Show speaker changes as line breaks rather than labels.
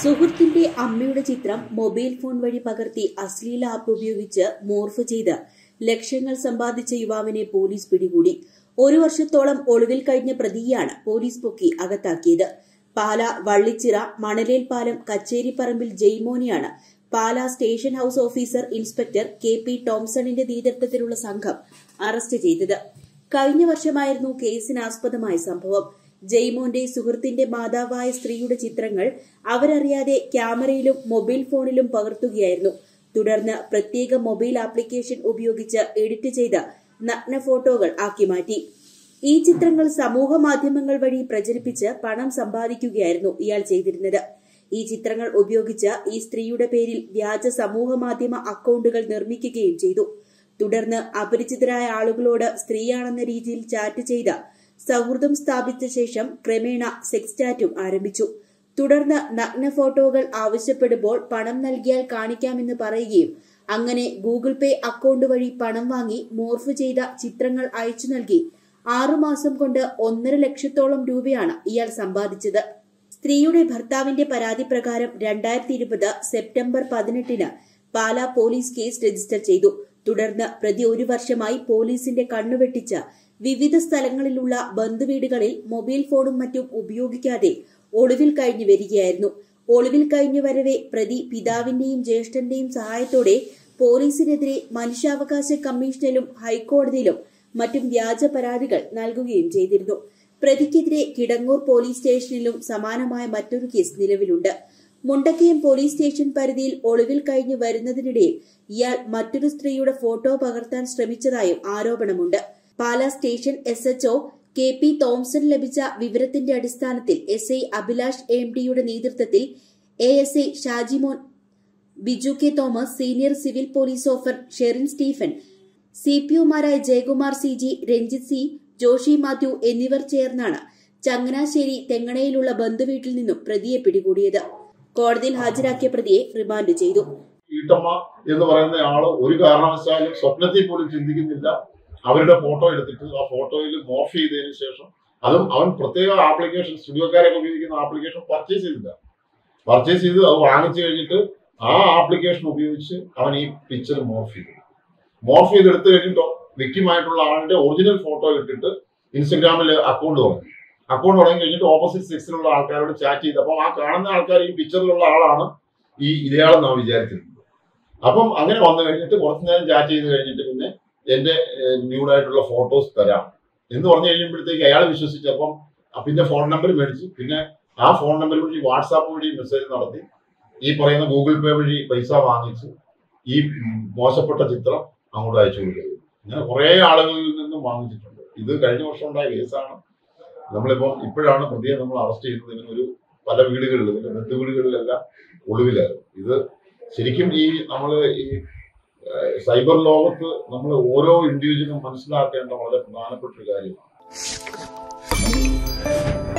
സുഹൃത്തിന്റെ അമ്മയുടെ ചിത്രം മൊബൈൽ ഫോൺ വഴി പകർത്തി അശ്ലീല ആപ്പ് ഉപയോഗിച്ച് മോർഫ് ചെയ്ത് ലക്ഷങ്ങൾ സമ്പാദിച്ച യുവാവിനെ പോലീസ് പിടികൂടി ഒരു വർഷത്തോളം ഒളിവിൽ കഴിഞ്ഞ പ്രതിയെയാണ് പോലീസ് പൊക്കി അകത്താക്കിയത് പാല വള്ളിച്ചിറ മണലേൽ പാലം കച്ചേരിപ്പറമ്പിൽ ജെയ്മോനെയാണ് Pala station house officer inspector K P ടോംസണിന്റെ നേതൃത്വത്തിലുള്ള സംഘം അറസ്റ്റ് ചെയ്തത് കഴിഞ്ഞ വർഷമായിരുന്നു കേസിനാസ്പദമായ സംഭവം ജെയ്മോന്റെ സുഹൃത്തിന്റെ മാതാവായ സ്ത്രീയുടെ ചിത്രങ്ങൾ അവരറിയാതെ ക്യാമറയിലും മൊബൈൽ ഫോണിലും പകർത്തുകയായിരുന്നു തുടർന്ന് പ്രത്യേക മൊബൈൽ ആപ്ലിക്കേഷൻ ഉപയോഗിച്ച് എഡിറ്റ് ചെയ്ത നഗ്ന ഫോട്ടോകൾ ആക്കി മാറ്റി ഈ ചിത്രങ്ങൾ സമൂഹ മാധ്യമങ്ങൾ വഴി പ്രചരിപ്പിച്ച് പണം സമ്പാദിക്കുകയായിരുന്നു ഇയാൾ ചെയ്തിരുന്നത് ഈ ചിത്രങ്ങൾ ഉപയോഗിച്ച് ഈ സ്ത്രീയുടെ പേരിൽ വ്യാജ സമൂഹ മാധ്യമ അക്കൌണ്ടുകൾ നിർമ്മിക്കുകയും ചെയ്തു തുടർന്ന് അപരിചിതരായ ആളുകളോട് സ്ത്രീയാണെന്ന രീതിയിൽ ചാറ്റ് ചെയ്ത സൗഹൃദം സ്ഥാപിച്ച ശേഷം ക്രമേണ സെക്സ് ചാറ്റും ആരംഭിച്ചു തുടർന്ന് നഗ്ന ഫോട്ടോകൾ ആവശ്യപ്പെടുമ്പോൾ പണം നൽകിയാൽ കാണിക്കാമെന്ന് പറയുകയും അങ്ങനെ ഗൂഗിൾ പേ അക്കൌണ്ട് വഴി പണം വാങ്ങി മോർഫ് ചെയ്ത ചിത്രങ്ങൾ അയച്ചു നൽകി ആറുമാസം കൊണ്ട് ഒന്നര ലക്ഷത്തോളം രൂപയാണ് ഇയാൾ സമ്പാദിച്ചത് സ്ത്രീയുടെ ഭർത്താവിന്റെ പരാതി പ്രകാരം രണ്ടായിരത്തി ഇരുപത് സെപ്റ്റംബർ പതിനെട്ടിന് പാലാ പോലീസ് കേസ് രജിസ്റ്റർ ചെയ്തു തുടർന്ന് പ്രതി ഒരു വർഷമായി പോലീസിന്റെ കണ്ണുവെട്ടിച്ച് വിവിധ സ്ഥലങ്ങളിലുള്ള ബന്ധുവീടുകളിൽ മൊബൈൽ ഫോണും മറ്റും ഉപയോഗിക്കാതെ ഒളിവിൽ കഴിഞ്ഞു വരികയായിരുന്നു ഒളിവിൽ കഴിഞ്ഞു വരവെ പ്രതി പിതാവിന്റെയും ജ്യേഷ്ഠന്റെയും സഹായത്തോടെ പോലീസിനെതിരെ മനുഷ്യാവകാശ കമ്മീഷനിലും ഹൈക്കോടതിയിലും മറ്റും വ്യാജ പരാതികൾ നൽകുകയും ചെയ്തിരുന്നു പ്രതിക്കെതിരെ കിടങ്ങൂർ പോലീസ് സ്റ്റേഷനിലും സമാനമായ മറ്റൊരു കേസ് നിലവിലുണ്ട് മുണ്ടക്കയം പോലീസ് സ്റ്റേഷൻ പരിധിയിൽ ഒളിവിൽ കഴിഞ്ഞു വരുന്നതിനിടയിൽ ഇയാൾ മറ്റൊരു സ്ത്രീയുടെ ഫോട്ടോ പകർത്താൻ ശ്രമിച്ചതായും ആരോപണമുണ്ട് Pala station S H O K P Thomson ലഭിച്ച വിവരത്തിന്റെ അടിസ്ഥാനത്തിൽ എസ് ഐ അഭിലാഷ് എം ഡിയുടെ നേതൃത്വത്തിൽ A S I Shajimon Biju K Thomas senior civil police officer Sherin Stephen C P ഒമാരായ Jayakumar C G Ranjith C Joshi Mathew എന്നിവർ ചേർന്നാണ് ചങ്ങനാശ്ശേരി തെങ്ങണയിലുള്ള ബന്ധുവീട്ടിൽ നിന്നും പ്രതിയെ പിടികൂടിയത് കോടതിയിൽ ഹാജരാക്കിയ പ്രതിയെ റിമാൻഡ് ചെയ്തു
വീട്ടമ്മ എന്ന് പറയുന്ന ആള് ഒരു കാരണവശാലും സ്വപ്നത്തിൽ പോലും ചിന്തിക്കുന്നില്ല അവരുടെ ഫോട്ടോ എടുത്തിട്ട് ആ ഫോട്ടോയിൽ മോർഫ് ചെയ്തതിന് ശേഷം അതും അവൻ പ്രത്യേക ആപ്ലിക്കേഷൻ സ്റ്റുഡിയോക്കാരൊക്കെ ഉപയോഗിക്കുന്ന ആപ്ലിക്കേഷൻ പർച്ചേസ് ചെയ്തില്ല പർച്ചേസ് ചെയ്ത് അത് വാങ്ങിച്ചു കഴിഞ്ഞിട്ട് ആ ആപ്ലിക്കേഷൻ ഉപയോഗിച്ച് അവൻ ഈ പിക്ചർ മോർഫ് ചെയ്തു മോർഫ് ചെയ്ത് എടുത്തു കഴിഞ്ഞിട്ടോ വ്യക്തിമായിട്ടുള്ള ആളിന്റെ ഒറിജിനൽ ഫോട്ടോ ഇട്ടിട്ട് ഇൻസ്റ്റഗ്രാമിൽ അക്കൗണ്ട് തുടങ്ങി അക്കൗണ്ട് തുടങ്ങി കഴിഞ്ഞിട്ട് ഓപ്പോസിറ്റ് സെക്സിലുള്ള ആൾക്കാരോട് ചാറ്റ് ചെയ്ത് അപ്പം ആ കാണുന്ന ആൾക്കാർ ഈ പിക്ചറിലുള്ള ആളാണ് ഈ ഇരയാളെന്നാണ് വിചാരിച്ചിരുന്നത് അപ്പം അങ്ങനെ വന്നു കഴിഞ്ഞിട്ട് കുറച്ചു നേരം ചാറ്റ് ചെയ്ത് കഴിഞ്ഞിട്ട് പിന്നെ എന്റെ ന്യൂഡായിട്ടുള്ള ഫോട്ടോസ് തരാം എന്ന് പറഞ്ഞു കഴിയുമ്പോഴത്തേക്ക് അയാൾ വിശ്വസിച്ചപ്പം അ- പിന്നെ ഫോൺ നമ്പർ മേടിച്ചു പിന്നെ ആ ഫോൺ നമ്പർ വഴി വാട്സാപ്പ് വഴി മെസ്സേജ് നടത്തി ഈ പറയുന്ന ഗൂഗിൾ പേ വഴി പൈസ വാങ്ങിച്ച് ഈ ഉം, മോശപ്പെട്ട ചിത്രം അങ്ങോട്ട് അയച്ചു കൊടുക്കുന്നത് ഇങ്ങനെ കുറെ ആളുകളിൽ നിന്നും വാങ്ങിച്ചിട്ടുണ്ട് ഇത് കഴിഞ്ഞ വർഷം ഉണ്ടായ കേസാണ് നമ്മളിപ്പം ഇപ്പോഴാണ് പ്രതിയെ നമ്മൾ അറസ്റ്റ് ചെയ്യുന്നത് ഇതിനൊരു പല വീടുകളിലും ഇതിന്റെ ബന്ധു വീടുകളിലെല്ലാം ഒളിവിലായിരുന്നു ഇത് ശരിക്കും ഈ നമ്മൾ ഈ ഏഹ്, സൈബർ ലോകത്ത് നമ്മൾ ഓരോ ഇൻഡിവിജ്വലും മനസ്സിലാക്കേണ്ട വളരെ പ്രധാനപ്പെട്ട ഒരു കാര്യമാണ്